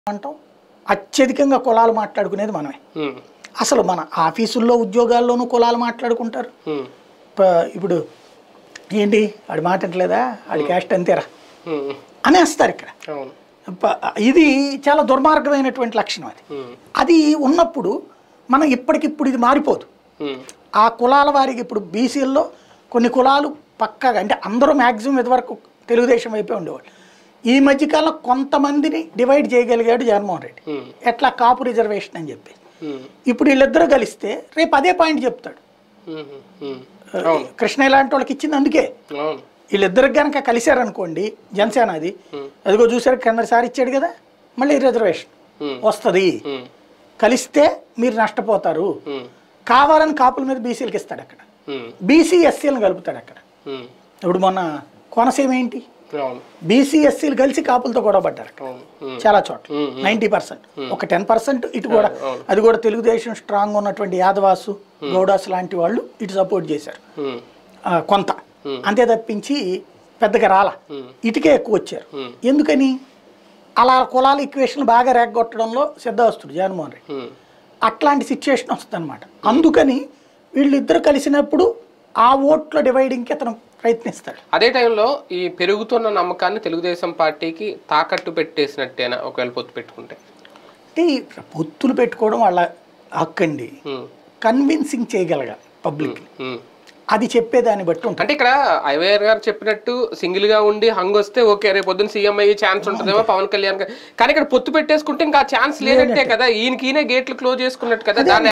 అంటాం అత్యధికంగా కులాలు మాట్లాడుకునేది మనమే ఉమ్, అసలు మన ఆఫీసుల్లో ఉద్యోగాల్లోనూ కులాలు మాట్లాడుకుంటారు ఉమ్, ప- ఇప్పుడు ఏంటి ఆడి మాట అంటలేదా ఆడి క్యాస్ట్ అంతేరా ఉమ్, అనేస్తారు ఇక్కడ అవును ప- ఇది చాలా దుర్మార్గమైనటువంటి లక్షణం అది ఉమ్, అది ఉన్నప్పుడు మనం ఇప్పటికిప్పుడు ఇది మారిపోదు ఉమ్, ఆ కులాల వారికి ఇప్పుడు బీసీల్లో కొన్ని కులాలు పక్కగా అంటే అందరూ మ్యాక్సిమం ఇదివరకు తెలుగుదేశం వైపే ఉండేవాళ్ళు ఈ మధ్యకాలంలో కొంతమందిని డివైడ్ చేయగలిగాడు జగన్మోహన్ రెడ్డి ఉమ్, ఎట్లా కాపు రిజర్వేషన్ అని చెప్పి ఉమ్, ఇప్పుడు వీళ్ళిద్దరూ కలిస్తే రేపు అదే పాయింట్ చెప్తాడు ఉమ్, ఉమ్, అవును కృష్ణ ఇలాంటి వాళ్ళకి ఇచ్చింది అందుకే అవును వీళ్ళిద్దరికి కనుక కలిశారనుకోండి జనసేన అది అదిగో చూసారు కిందసారి ఇచ్చాడు కదా మళ్ళీ రిజర్వేషన్ ఉమ్, వస్తుంది ఉమ్, కలిస్తే మీరు నష్టపోతారు ఉమ్, కావాలని కాపుల మీద బీసీలకు ఇస్తాడు అక్కడ ఉమ్, బీసీ ఎస్సీలను కలుపుతాడు అక్కడ ఉమ్, ఇప్పుడు మొన్న కోనసీమ ఏంటి అవును బీసీ ఎస్సీలు కలిసి కాపులతో గొడవ పడ్డారు అక్కడ అవును ఉమ్, చాలా చోట్ల ఉమ్, నైంటీ పర్సెంట్ ఒక టెన్ పర్సెంట్ ఇటు కూడా అవును. అది కూడా తెలుగుదేశం స్ట్రాంగ్ ఉన్నటువంటి యాదవాసు గౌడాస్ లాంటి వాళ్ళు ఇటు సపోర్ట్ చేశారు ఉమ్, ఆ, కొంత అంతే తప్పించి పెద్దగా రాల ఇటుకే ఎక్కువ వచ్చారు ఉమ్. ఎందుకని అలా కులాల ఈక్వేషన్ బాగా రేగొట్టడంలో సిద్ధవస్తుడు జగన్మోహన్ రెడ్డి ఉమ్, అట్లాంటి సిచ్యువేషన్ వస్తుంది అందుకని వీళ్ళిద్దరు కలిసినప్పుడు ఆ ఓట్ల డివైడింగ్కి అతను ప్రయత్నిస్తాడు అదే టైంలో ఈ పెరుగుతున్న నమ్మకాన్ని తెలుగుదేశం పార్టీకి తాకట్టు పెట్టేసినట్టేనా ఒకవేళ పొత్తు పెట్టుకుంటే అంటే ఈ పొత్తులు పెట్టుకోవడం వాళ్ళ హక్కు అండి ఉమ్, కన్విన్సింగ్ చేయగలగాలి పబ్లిక్ ఉమ్. అది చెప్పేదాన్ని బట్టి ఉంటుంది అంటే ఇక్కడ ఐవైఆర్ గారు చెప్పినట్టు సింగిల్ గా ఉండి హంగ్ వస్తే ఓకే రేపు పొద్దున్న సీఎం అయ్యే ఛాన్స్ ఉంటుందేమో పవన్ కళ్యాణ్ గారు కానీ ఇక్కడ పొత్తు పెట్టేసుకుంటే ఇంకా ఛాన్స్ లేనట్టే కదా ఈయనకి ఈయనే గేట్లు క్లోజ్ చేసుకున్నట్టు కదా దాన్ని